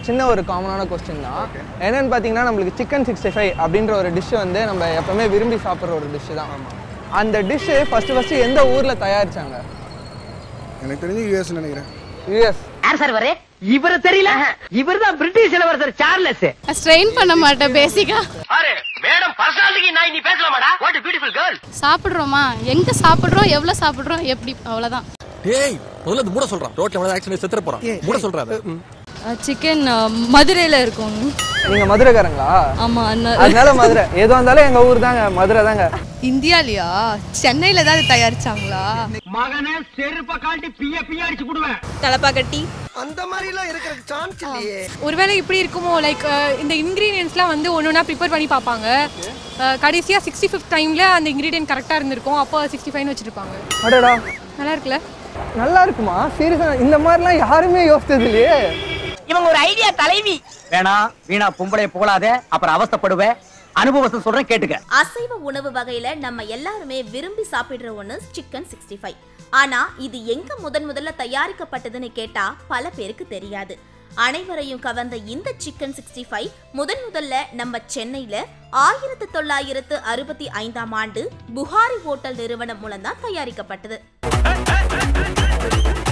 சின்ன ஒரு காமனான கொஸ்டின் தான் என்னன்னு பார்த்தீங்கன்னா நம்மளுக்கு சிக்கன் சிக்ஸ்டி ஃபைவ் அப்படின்ற ஒரு டிஷ் வந்து நம்ம எப்பவுமே விரும்பி சாப்பிட்ற ஒரு டிஷ் தான் அந்த டிஷ்ஷு ஃபஸ்ட்டு ஃபஸ்ட்டு எந்த ஊரில் தயாரிச்சாங்க எனக்கு தெரிஞ்சு யூஎஸ் நினைக்கிறேன் யூஎஸ் யார் சார் வரே இவரு தெரியல இவர் தான் பிரிட்டிஷ் இளவரசர் சார்லஸ் ஸ்ட்ரெயின் பண்ண மாட்டேன் பேசிக்கா பாரு மேடம் பர்சனாலிட்டிக்கு நான் நீ பேசலாமாடா வாட் பியூட்டிஃபுல் கேர்ள் சாப்பிட்றோமா எங்க சாப்பிட்றோம் எவ்வளோ சாப்பிட்றோம் எப்படி அவ்வளோதான் டேய் முதல்ல இந்த மூட சொல்றான் ரோட்ல எவ்வளவு ஆக்சிடென்ட் செத்துற போறான் மூட சொல்றாரு சிக்கன் மதுரையில் இருக்கும் நீங்கள் மதுரைக்காரங்களா ஆமாம் அதனால மதுரை எதுவாக இருந்தாலும் எங்கள் ஊர் தாங்க மதுரை தாங்க இந்தியாலயா சென்னையில் தான் இது தயாரிச்சாங்களா மகனே செருப்ப காட்டி பிய பிய அடிச்சு குடுவேன் தலப்பாக்கட்டி அந்த மாதிரிலாம் இருக்கிற சான்ஸ் இல்லையே ஒருவேளை இப்படி இருக்குமோ லைக் இந்த இன்க்ரீடியன்ஸ்லாம் வந்து ஒன்று ஒன்றா ப்ரிப்பேர் பண்ணி பார்ப்பாங்க கடைசியாக சிக்ஸ்டி ஃபிஃப்த் டைமில் அந்த இன்க்ரீடியன்ட் கரெக்டாக இருந்திருக்கும் அப்போ சிக்ஸ்டி ஃபைவ்னு வச்சுருப்பாங்க அடடா நல்லா இருக்குல்ல நல்லா இருக்குமா சீரியஸாக இந்த மாதிரிலாம் யாருமே யோசிச்சது இல்லையே இவங்க ஒரு ஐடியா தலைவி வேணா வீணா பொம்பளைய புகழாத அப்புறம் அவஸ்தைப்படுவே அனுபவத்தை சொல்றேன் கேட்டுக்க அசைவ உணவு வகையில நம்ம எல்லாருமே விரும்பி சாப்பிடுற ஒண்ணு சிக்கன் சிக்ஸ்டி ஃபைவ் ஆனா இது எங்க முதன் முதல்ல தயாரிக்கப்பட்டதுன்னு கேட்டா பல பேருக்கு தெரியாது அனைவரையும் கவர்ந்த இந்த சிக்கன் சிக்ஸ்டி ஃபைவ் முதன் முதல்ல நம்ம சென்னையில ஆயிரத்து தொள்ளாயிரத்து அறுபத்தி ஐந்தாம் ஆண்டு புகாரி ஹோட்டல் நிறுவனம் மூலம் தான் தயாரிக்கப்பட்டது